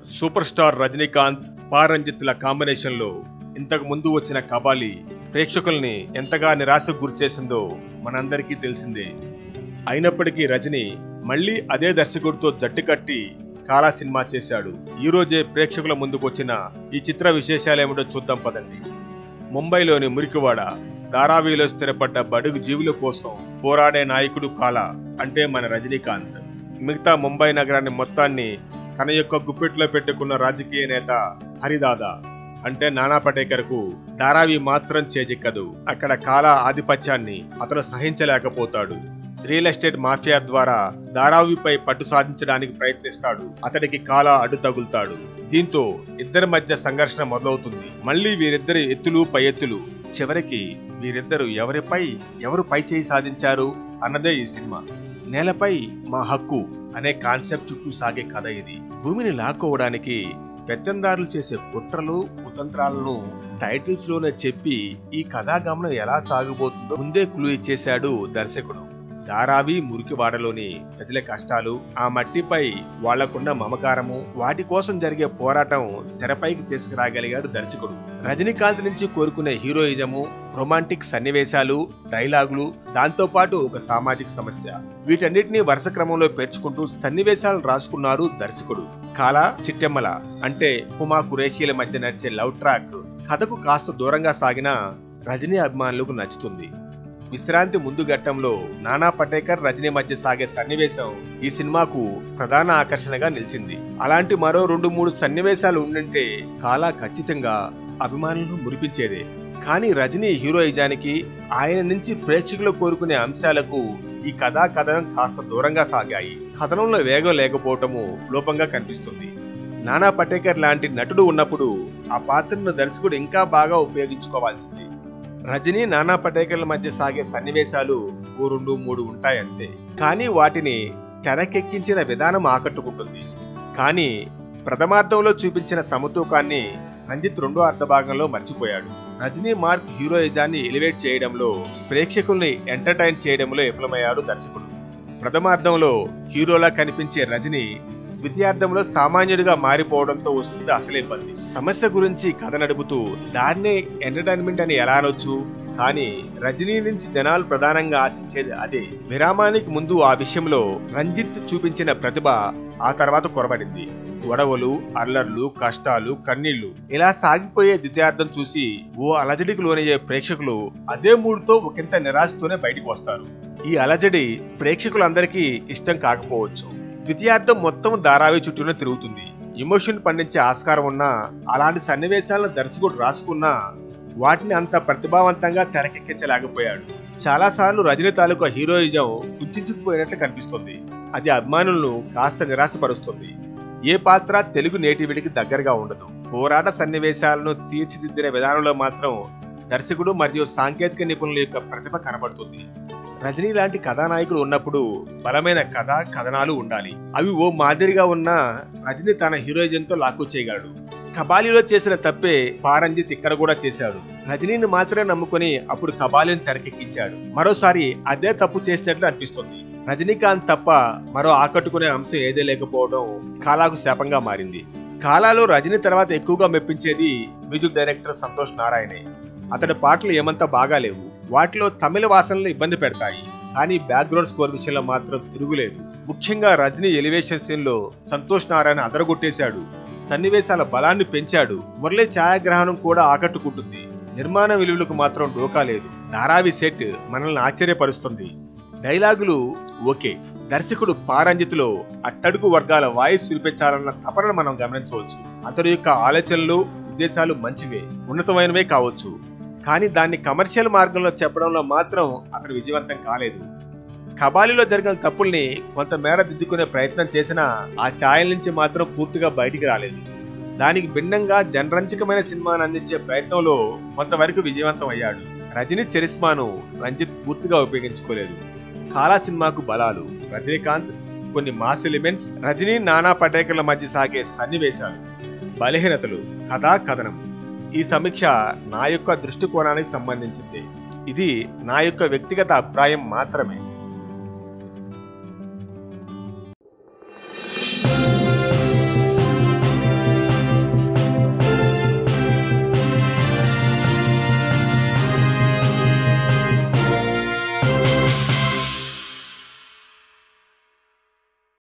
super star Rajinikanth పారంజిత్ల combination లో ఇంతకు ముందు వచ్చిన కబాలి ప్రేక్షకుల్ని ఎంతగా నిరాశకు గురిచేసిందో మనందరికీ తెలిసిందే అయినప్పటికీ రజనీ మళ్ళీ అదే దర్శకుడితో జట్టు కట్టి కాలా సినిమా చేశాడు ఈ రోజే ప్రేక్షకుల ముందుకు వచ్చిన ఈ చిత్ర విశేషాలేమిటో చూద్దాం పదండి ముంబైలోని మురికివాడ ధారావిలో స్థిరపడ్డ బడుగు జీవుల కోసం పోరాడే నాయకుడు కాల అంటే మన రజనీకాంత్ మిగతా ముంబై నగరాన్ని మొత్తాన్ని తన యొక్క గుప్పెట్లో పెట్టుకున్న రాజకీయ నేత హరిదాదా అంటే నానా పటేకర్ కు ధారావి మాత్రం చేజిక్కదు అక్కడ కాల ఆధిపత్యాన్ని అతను సహించలేకపోతాడు రియల్ ఎస్టేట్ మాఫియా ద్వారా ధారావిపై పట్టు సాధించడానికి ప్రయత్నిస్తాడు అతడికి కాల అడ్డు తగులుతాడు దీంతో ఇద్దరి మధ్య సంఘర్షణ మొదలవుతుంది మళ్ళీ వీరిద్దరి ఎత్తులు పై ఎత్తులు చివరికి వీరిద్దరు ఎవరిపై ఎవరు పై చేయి సాధించారు అన్నదే ఈ సినిమా నేలపై మా హక్కు అనే కాన్సెప్ట్ చుట్టూ సాగే కథ ఇది భూమిని లాక్కోవడానికి పెత్తందారులు చేసే కుట్రలు కుతంత్రాలను టైటిల్స్ లోనే చెప్పి ఈ కథాగమనం ఎలా సాగబోతుందో ముందే క్లూ ఇచ్చేశాడు దర్శకుడు ధారావి మురికివాడలోని ప్రజల కష్టాలు ఆ మట్టిపై వాళ్లకున్న మమకారము వాటి కోసం జరిగే పోరాటం తెరపైకి తీసుకురాగలిగాడు దర్శకుడు రజనీకాంత్ నుంచి కోరుకునే హీరోయిజము రొమాంటిక్ సన్నివేశాలు డైలాగులు దాంతో పాటు ఒక సామాజిక సమస్య వీటన్నిటిని వరుస క్రమంలో పేర్చుకుంటూ సన్నివేశాలను రాసుకున్నారు దర్శకుడు కాల చిట్టెమ్మల అంటే హుమా కురేషీల మధ్య నడిచే లవ్ ట్రాక్ కథకు కాస్త దూరంగా సాగిన రజనీ అభిమానులకు నచ్చుతుంది విశ్రాంతి ముందు ఘట్టంలో నానా పటేకర్ రజనీ మధ్య సాగే సన్నివేశం ఈ సినిమాకు ప్రధాన ఆకర్షణగా నిలిచింది అలాంటి మరో రెండు మూడు సన్నివేశాలు ఉండుంటే కాలా ఖచ్చితంగా అభిమానులను మురిపించేదే కానీ రజనీ హీరోయిజానికి ఆయన నుంచి ప్రేక్షకులు కోరుకునే అంశాలకు ఈ కథా కథనం కాస్త దూరంగా సాగాయి కథనంలో వేగం లేకపోవటము లోపంగా కనిపిస్తుంది నానా పటేకర్ లాంటి నటుడు ఉన్నప్పుడు ఆ పాత్రను దర్శకుడు ఇంకా బాగా ఉపయోగించుకోవాల్సింది రజనీ నానా పటేకర్ల మధ్య సాగే సన్నివేశాలు ఓ రెండు మూడు ఉంటాయంతే కానీ వాటిని తెరకెక్కించిన విధానం ఆకట్టుకుంటుంది కానీ ప్రథమార్థంలో చూపించిన సమతూకాన్ని రంజిత్ రెండో అర్ధ భాగంలో మర్చిపోయాడు రజనీ మార్క్ హీరోయిజాన్ని ఎలివేట్ చేయడంలో ప్రేక్షకుల్ని ఎంటర్టైన్ చేయడంలో విఫలమయ్యాడు దర్శకుడు ప్రథమార్థంలో హీరోలా కనిపించే రజనీ ద్వితీయార్థంలో సామాన్యుడిగా మారిపోవడంతో వస్తుంది అసలే ఇబ్బంది సమస్య గురించి కథ నడుపుతూ దాన్నే ఎంటర్టైన్మెంట్ అని ఎలా అనొచ్చు కానీ రజనీ నుంచి జనాలు ప్రధానంగా ఆశించేది అదే విరామానికి ముందు ఆ విషయంలో రంజిత్ చూపించిన ప్రతిభ ఆ తర్వాత కొరబడింది గొడవలు అల్లర్లు కష్టాలు కన్నీళ్లు ఇలా సాగిపోయే ద్వితీయార్థం చూసి ఓ అలజడికి లోనయ్యే ప్రేక్షకులు అదే మూడుతో ఒకంత నిరాశతోనే బయటికి వస్తారు ఈ అలజడి ప్రేక్షకులందరికీ ఇష్టం కాకపోవచ్చు ద్వితీయార్థం మొత్తం ధారావి చుట్టూనే తిరుగుతుంది ఎమోషన్ పండించే ఆస్కారం ఉన్నా అలాంటి సన్నివేశాలను దర్శకుడు రాసుకున్నా వాటిని అంత ప్రతిభావంతంగా తెరకెక్కించలేకపోయాడు చాలా సార్లు రజనీ తాలూకా హీరోయిజం కుంచుకుపోయినట్లు కనిపిస్తుంది అది అభిమానులను కాస్త నిరాశపరుస్తుంది ఏ పాత్ర తెలుగు నేటివిడికి దగ్గరగా ఉండదు పోరాట సన్నివేశాలను తీర్చిదిద్దిన విధానంలో మాత్రం దర్శకుడు మరియు సాంకేతిక నిపుణుల యొక్క ప్రతిభ కనబడుతుంది రజనీ లాంటి కథానాయకుడు ఉన్నప్పుడు బలమైన కథ కథనాలు ఉండాలి అవి ఓ మాదిరిగా ఉన్న రజనీ తన హీరోయిజంతో లాక్కు చేయగలడు కబాలీలో చేసిన తప్పే పారంజిత్ ఇక్కడ కూడా చేశాడు రజనీని మాత్రమే నమ్ముకుని అప్పుడు కబాలీని తెరకెక్కించాడు మరోసారి అదే తప్పు చేసినట్లు అనిపిస్తుంది రజనీకాంత్ తప్ప మరో ఆకట్టుకునే అంశం ఏదే లేకపోవడం కాలాకు శాపంగా మారింది కాలాలో రజనీ తర్వాత ఎక్కువగా మెప్పించేది మ్యూజిక్ డైరెక్టర్ సంతోష్ నారాయణే అతడి పాటలు ఏమంతా బాగాలేవు వాటిలో తమిళ వాసనలు ఇబ్బంది పెడతాయి కానీ బ్యాక్గ్రౌండ్ స్కోర్ విషయంలో మాత్రం తిరుగులేదు ముఖ్యంగా రజనీ ఎలివేషన్ సీన్ లో సంతోష్ నారాయణ అదరగొట్టేశాడు సన్నివేశాల బలాన్ని పెంచాడు మురళీ ఛాయాగ్రహణం కూడా ఆకట్టుకుంటుంది నిర్మాణ విలువలకు మాత్రం డోకా లేదు ధారావి సెట్ మనల్ని ఆశ్చర్యపరుస్తుంది డైలాగులు ఓకే దర్శకుడు పారంజితిలో అట్టడుగు వర్గాల వాయిస్ వినిపించాలన్న తపనను మనం గమనించవచ్చు అతడి యొక్క ఆలోచనలు ఉద్దేశాలు మంచివే ఉన్నతమైనవే కావచ్చు కానీ దాన్ని కమర్షియల్ మార్గంలో చెప్పడంలో మాత్రం అతడు విజయవంతం కాలేదు కబాలీలో జరిగిన తప్పుల్ని కొంతమేర దిద్దుకునే ప్రయత్నం చేసినా ఆ ఛాయల నుంచి మాత్రం పూర్తిగా బయటికి రాలేదు దానికి భిన్నంగా జనరంజకమైన సినిమాను అందించే ప్రయత్నంలో కొంతవరకు విజయవంతం అయ్యాడు రజనీ చరిస్మాను రంజిత్ పూర్తిగా ఉపయోగించుకోలేదు కాలా సినిమాకు బలాలు రజనీకాంత్ కొన్ని మాస్ ఎలిమెంట్స్ రజనీ నానా పటేకర్ల మధ్య సాగే సన్నివేశాలు బలహీనతలు కథా కథనం ఈ సమీక్ష నా యొక్క దృష్టికోణానికి సంబంధించింది ఇది నా యొక్క వ్యక్తిగత అభిప్రాయం మాత్రమే